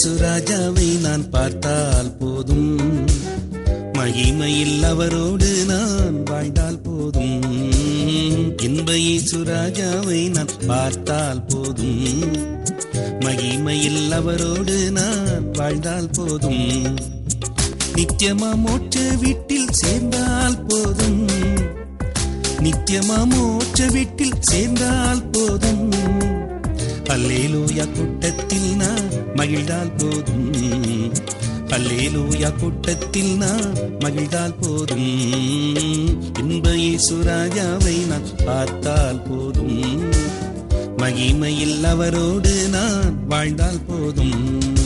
இயேசு ராஜாவை நான் பார்த்தால் போதும் மகிமையில் அவரோடு நான் வாழ்ந்தால் போதும் இன்ப இயேசு ராஜாவை நான் பார்த்தால் போதும் மகிமையில் அவரோடு நான் வாழ்ந்தால் போதும் நித்தியமா மோட்ச வீட்டில் சேர்ந்தால் போதும் நித்தியமா மோட்ச வீட்டில் சேர்ந்தால் போதும் அல்லேலூயா கூட்டத்தில் நான் மகிழ்ந்தால் போதும் அல்லேலூயா கூட்டத்தில் நான் மகிழ்ந்தால் போதும் இன்ப இயேசு ராஜாவை நான் பார்த்தால் போதும் மகிமையில் அவரோடு நான் வாழ்ந்தால் போதும்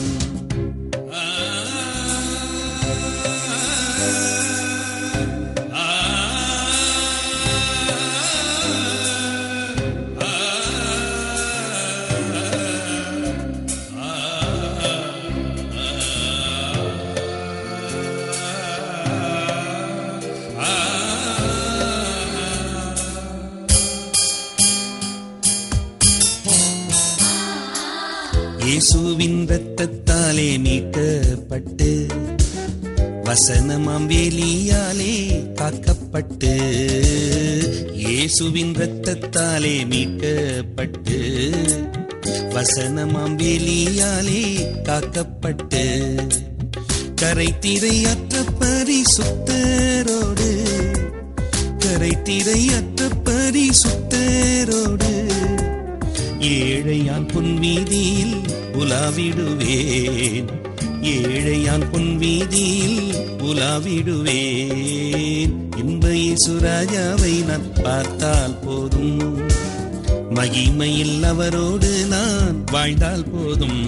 இயேசுவின் இரத்தத்தாலே மீட்கப்பட்டு வசனமாம் வேலியாலே காக்கப்பட்டு இயேசுவின் இரத்தத்தாலே மீட்கப்பட்டு வசனமாம் வேலியாலே காக்கப்பட்டு கரை திரையற்ற பரிசுத்தரோடு கரை திரையற்ற பரிசுத்தரோடு ஏழையான் பொன் வீதியில் உலாவிடுவேன் ஏழையான் பொன் வீதியில் உலாவிடுவேன் இன்ப இயேசுராஜாவை நான் பார்த்தால் போதும் மகிமையில் அவரோடு நான் வாழ்ந்தால் போதும்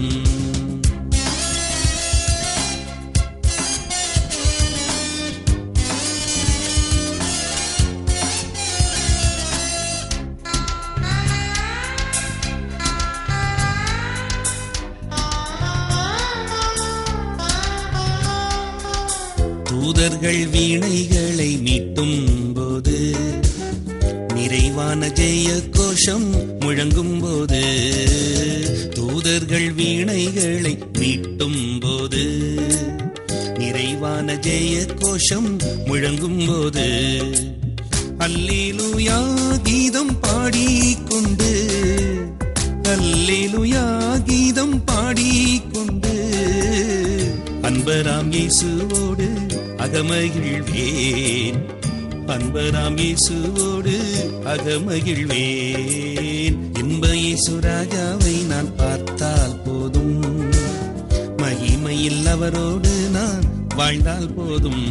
தூதர்கள் வீணைகளை மீட்டும் போது நிறைவான ஜெய கோஷம் முழங்கும் போது தூதர்கள் வீணைகளை மீட்டும் போது நிறைவான ஜெய கோஷம் முழங்கும் போது அல்லேலூயா கீதம் பாடிக்கொண்டு அல்லேலூயா கீதம் பாடிக்கொண்டு அன்பராம் இயேசுவோடு அகமகிழ்வேன் அன்பராம் இயேசுவோடு அகமகிழ்வேன் இன்ப இயேசு ராஜாவை நான் பார்த்தால் போதும் மகிமையில் அவரோடு நான் வாழ்ந்தால் போதும்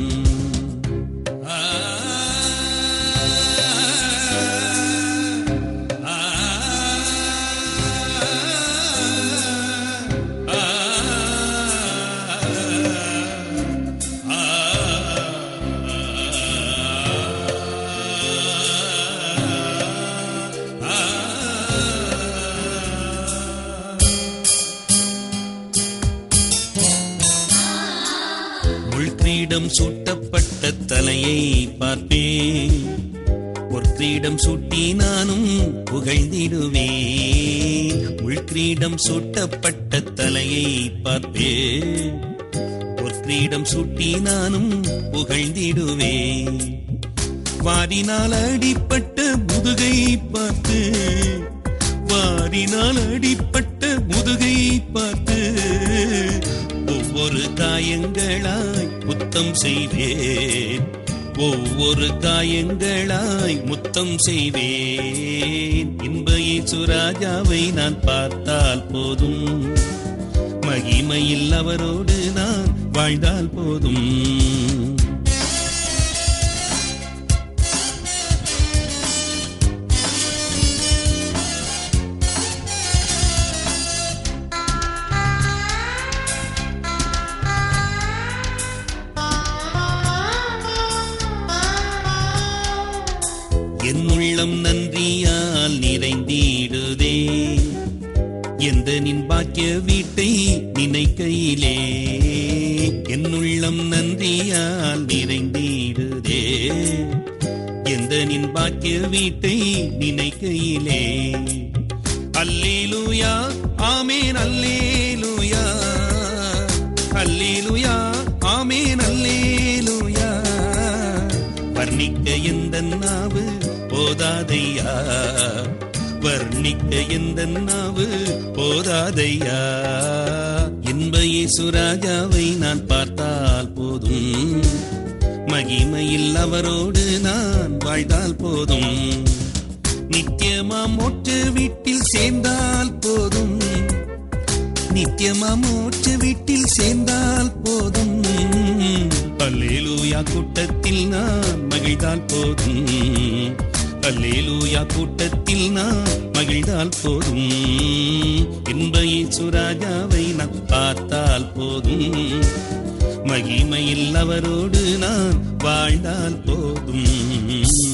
முள்கிரீடம் சூட்டப்பட்ட தலையை பார்ப்பேன் ஒரு கிரீடம் சூட்டி நானும் புகழ்ந்திடுவேன் முள்கிரீடம் சூட்டப்பட்ட தலையை பார்ப்பேன் ஒரு கிரீடம் சூட்டி நானும் புகழ்ந்திடுவேன் வாரினால் அடிப்பட்ட முதுகை பார்த்து வாரினால் அடிப்பட்ட முதுகை பார்த்து ஒவ்வொரு காயங்களாய் முத்தம் செய்வேன் ஒவ்வொரு காயங்களாய் முத்தம் செய்வேன் இன்ப சுராஜாவை நான் பார்த்தால் போதும் மகிமையில் அவரோடு நான் வாழ்ந்தால் போதும் என் உள்ளம் நன்றியால் நிறைந்திடுதே எந்த நின் பாக்கிய வீட்டை நினைக்கையிலே என் உள்ளம் நன்றியால் நிறைந்திடுதே எந்த நின் பாக்கிய வீட்டை நினைக்கையிலே அல்லேலூயா ஆமேன் அல்லேலூயா அல்லேலுயா ஆமேன் அல்லேலுயா வர்ணிக்க எந்த நாவு போதாதையா வர்ணிக்க எந்த நாவு போதாதையா இன்ப இயேசுராஜாவை நான் பார்த்தால் போதும் மகிமையில் அவரோடு நான் வாழ்ந்தால் போதும் நித்தியமா மோட்ச வீட்டில் சேர்ந்தால் போதும் நித்தியமா மோட்ச வீட்டில் சேர்ந்தால் போதும் அல்லேலூயா கூட்டத்தில் நான் மகிழ்ந்தால் போதும் அல்லேலூயா கூட்டத்தில் நான் மகிழ்ந்தால் போதும் இன்ப சுராஜாவை நான் பார்த்தால் போதும் மகிமையில் அவரோடு நான் வாழ்ந்தால் போதும்